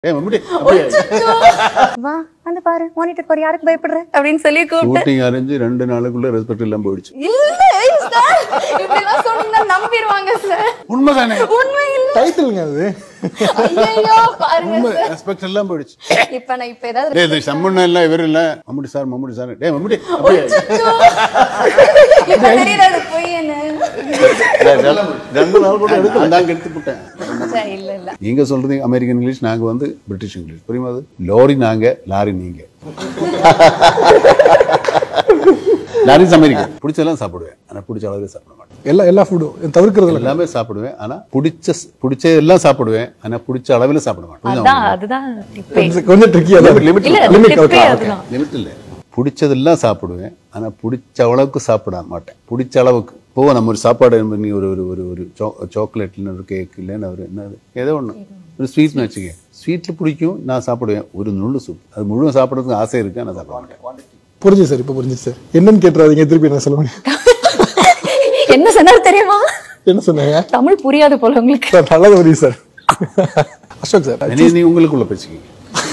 ஏ மம்முட்டி அப்படியே வா வந்து பாரு மானிட்டர் பாரு யாருக்கு பயப்படுற அப்படின்னு சொல்லி கூப்பிட்டு ஷூட்டிங் அரைஞ்சு ரெண்டு நாளுக்குள்ள ரெஸ்பெக்ட் இல்லாம போயிடுச்சு இல்ல சார் இப்படிலாம் சொன்னீங்கன்னா நம்பிடுவாங்க சார் உண்மைதானே உண்மை இல்ல டைட்டிலுங்க அது ஐயோ பாருங்க உண்மை சார் ரெஸ்பெக்ட் எல்லாம் போயிடுச்சு இப்ப நான் இப்ப ஏதாவது டேய் இது சம்மண்ண இல்ல இவர் இல்ல மம்முட்டி சார் மம்முட்டி சார் டேய் மம்முட்டி அப்படியே இப்ப தெரியுது அது பொய்யன்னு ரெண்டு நாள் கூட எடுத்து நான் தான் எடுத்து விட்டேன் சரி, இல்ல இல்ல நீங்க சொல்றது அமெரிக்கன் இங்கிலீஷ் நாங்க வந்து பிரிட்டிஷ் இங்கிலீஷ் புரியுமா அது லோரி நாங்க லாரி நீங்க லாரி அமெரிக்கன் பிடிச்செல்லாம் சாப்பிடுவேன் ஆனா பிடிச்ச அளவுக்கு சாப்பிட மாட்டேன் எல்லா எல்லா ஃபுட்டும் தவிர்க்கிறது இல்லை எல்லாமே சாப்பிடுவேன் ஆனா பிடிச்ச பிடிச்ச எல்லாம் சாப்பிடுவேன் ஆனா பிடிச்ச அளவில் சாப்பிட மாட்டேன் அதான் அதுதான் இப்ப கொஞ்சம் கொஞ்சம் ட்ரிக்கியாக தான் லிமிட் இல்ல லிமிட் tip ஓகே ஏ அதுதான் லிமிட் இல்லை பிடிச்சதெல்லாம் சாப்பிடுவேன் ஆனா பிடிச்ச அளவுக்கு சாப்பிட மாட்டேன் பிடிச்ச அளவுக்கு இப்போ நம்ம ஒரு சாப்பாடு நீ ஒரு ஒரு ஒரு ஒரு சாக்லேட் இல்லைன்னா ஒரு கேக் இல்லைன்னா ஒரு என்னது ஏதோ ஒன்று ஒரு ஸ்வீட்னு வச்சுக்க ஸ்வீட்டில் பிடிக்கும் நான் சாப்பிடுவேன் ஒரு நுள்ளு சூப் அது முழுவதும் சாப்பிட்றதுக்கு ஆசை இருக்கு நான் சாப்பிட மாட்டேன் புரிஞ்சு சார் இப்போ புரிஞ்சு சார் என்னன்னு கேட்டுறாதீங்க திருப்பி என்ன சொல்ல முடியும் என்ன சொன்னாரு தெரியுமா என்ன சொன்னீங்க தமிழ் புரியாது போல உங்களுக்கு சார் நல்லது புரியுது சார் அசோக் சார் நீ நீ உங்களுக்குள்ள பேசிக்கிங்க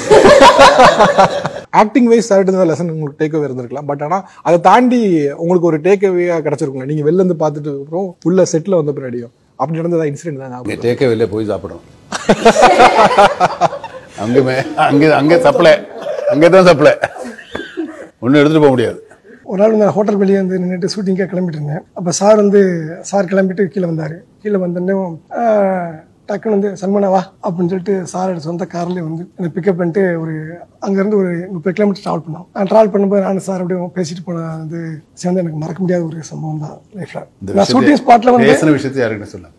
ஆக்டிங் வைஸ் சார்ட்டு லெசன் உங்களுக்கு டேக் அவே இருந்திருக்கலாம் பட் ஆனால் அதை தாண்டி உங்களுக்கு ஒரு டேக் அவேயாக கிடச்சிருக்குங்களா நீங்கள் வெளில இருந்து பார்த்துட்டு அப்புறம் உள்ள செட்டில் வந்த பின்னாடியும் அப்படி நடந்ததா இன்சிடென்ட் தான் ஞாபகம் இங்கே டேக்கே வெளியே போய் சாப்பிடணும் அங்கே அங்கே அங்கே சப்ளை அங்கே தான் சப்ளை ஒன்றும் எடுத்துகிட்டு போக முடியாது ஒரு நாள் நான் ஹோட்டல் வெளியே வந்து நின்றுட்டு ஷூட்டிங்காக கிளம்பிட்டு இருந்தேன் அப்போ சார் வந்து சார் கிளம்பிட்டு கீழே வந்தார் கீழே வந்தோடனே டக்குன்னு வந்து சன்மனா வா அப்படின்னு சொல்லிட்டு சாரோட சொந்த கார்லேயே வந்து என்னை பிக்கப் பண்ணிட்டு ஒரு அங்கேருந்து ஒரு முப்பது கிலோமீட்டர் ட்ராவல் பண்ணோம் நான் ட்ராவல் பண்ணும்போது நான் சார் அப்படியே பேசிட்டு போன வந்து சேர்ந்து எனக்கு மறக்க முடியாத ஒரு சம்பவம் தான் லைஃப்பில் இந்த நான் ஷூட்டிங் ஸ்பாட்டில் வந்து பேசின விஷயத்தை யாருக்கிட்ட சொல்ல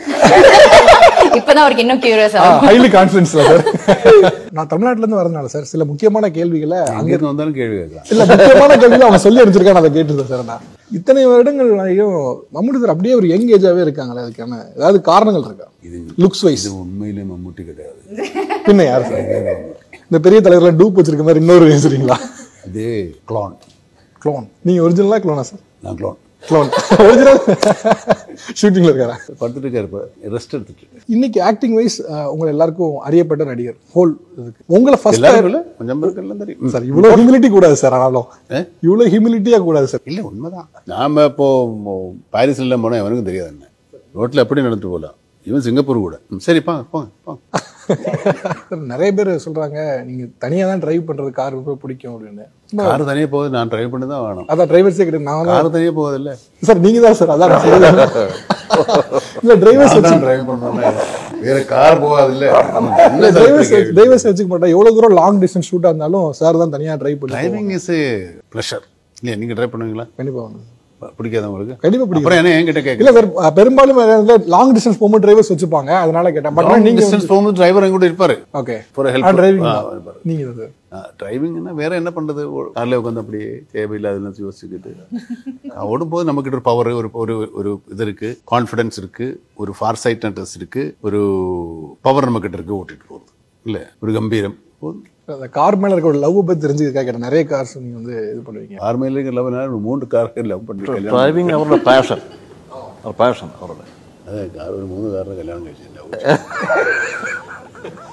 இப்பதான் அவருக்கு இன்னும் கியூரியஸ் ஆகும் ஹைலி கான்ஃபிடன்ஸ்ல சார் நான் தமிழ்நாட்டுல இருந்து வரதுனால சார் சில முக்கியமான கேள்விகளை அங்கேருந்து வந்தாலும் கேள்வி கேட்கலாம் இல்ல முக்கியமான கேள்விகளை அவங்க சொல்லி அனுப்பிச்சிருக்காங்க அதை கேட்டுருந்தேன் சார் நான் இத்தனை வருடங்கள்லையும் மம்முட்டி சார் அப்படியே ஒரு யங் ஏஜாவே இருக்காங்களே அதுக்கான ஏதாவது காரணங்கள் இருக்கா இது லுக்ஸ் வைஸ் இது உண்மையிலே மம்முட்டி கிடையாது பின்ன யார் சார் இந்த பெரிய தலைவர்ல டூப் வச்சிருக்க மாதிரி இன்னொரு பேசுறீங்களா இது க்ளான் க்ளோன் நீங்க ஒரிஜினலா க்ளோனா சார் நான் க்ளான் க்ளோன் ஒரிஜினல் ஷூட்டிங்ல இருக்காரா படுத்துட்டு இருக்காரு இப்போ ரெஸ்ட் எடுத்துட்டு இருக்காரு. இன்னைக்கு ஆக்டிங் வைஸ் உங்க எல்லாருக்கும் அறியப்பட்ட நடிகர் ஹோல் இதுக்கு உங்களை ஃபர்ஸ்ட் எல்லாரும் இல்ல கொஞ்சம் பேருக்கு எல்லாம் தெரியும் சார் இவ்வளவு ஹியூமிலிட்டி கூடாது சார் ஆனாலும் ஏ? இவ்வளவு ஹியூமிலிட்டியா கூடாது சார் இல்ல உண்மைதான் நாம இப்போ மோ- பாரிஸ்ல எல்லாம் போனா எவனுக்கும் தெரியாது என்ன ரோட்ல எப்படி நடந்துட்டு போகலாம் இவன் சிங்கப்பூர் கூட ம், சரி போங்க போங்க போங்க சார், நிறைய பேர் சொல்றாங்க நீங்க தனியா தான் டிரைவ் பண்றது கார் ரொம்ப பிடிக்கும் அப்படின்னு கார் தனியா போகுது நான் டிரைவ் பண்ணி தான் வேணும் அதான் டிரைவர்ஸே கிடையாது நான் தான் கார் தனியா போகுது இல்ல சார் நீங்க தான் சார் அதான் நான் சொல்றேன். இல்ல டிரைவர்ஸ் வச்சு டிரைவ் பண்ணணும் வேற கார் போகாது இல்ல இல்ல டிரைவர்ஸ் டிரைவர்ஸ் வச்சுக்க மாட்டேன் எவ்வளவு தூரம் லாங் டிஸ்டன்ஸ் ஷூட்டா இருந்தாலும் சார் தான் தனியா டிரைவ் பண்ணி டிரைவிங் இஸ் ஏ ப்ளஷர் இல்லையா நீங்க டிரைவ் பண்ணுவீங்களா கண்டிப்பா வந்து பிடிக்காத உங்களுக்கு கண்டிப்பா பிடிக்கும் அப்புறம் என்ன என்கிட்ட கேட்க இல்ல சார் பெரும்பாலும் லாங் டிஸ்டன்ஸ் போகும்போது டிரைவர்ஸ் வச்சுப்பாங்க அதனால கேட்டேன் பட் நீங்க டிஸ்டன்ஸ் போகும்போது டிரைவர் எங்க கூட இருப்பாரு okay For a help. Driving ஆ, இருப்பாரு. நீங்க தான் சார் டிரைவிங்னா வேற என்ன பண்றது கார்ல உட்காந்து அப்படியே தேவையில்லாத யோசிச்சுக்கிட்டு நான் ஓடும்போது நமக்கிட்ட ஒரு பவர் ஒரு ஒரு ஒரு இது இருக்கு கான்ஃபிடன்ஸ் இருக்கு ஒரு ஃபார் சைட்னஸ் இருக்கு ஒரு பவர் நம்ம கிட்ட இருக்கு ஓட்டிட்டு போகுது இல்ல ஒரு கம்பீரம் போதும் அந்த கார் மேல இருக்க ஒரு லவ் பத்தி தெரிஞ்சுக்கிறதுக்காக கேட்டேன் நிறைய கார்ஸ் நீங்க வந்து இது பண்ணுவீங்க ஆறு மைலுக்கு லவ் ஒரு மூன்று கார் லவ் பண்ணி கல்யாணம் ഡ്രൈവിംഗ് അവരുടെ പാഷൻ പാഷൻ അവരുടെ அதான் கார் ஒரு மூணு காரில் கல்யாணம் കഴിച്ചില്ല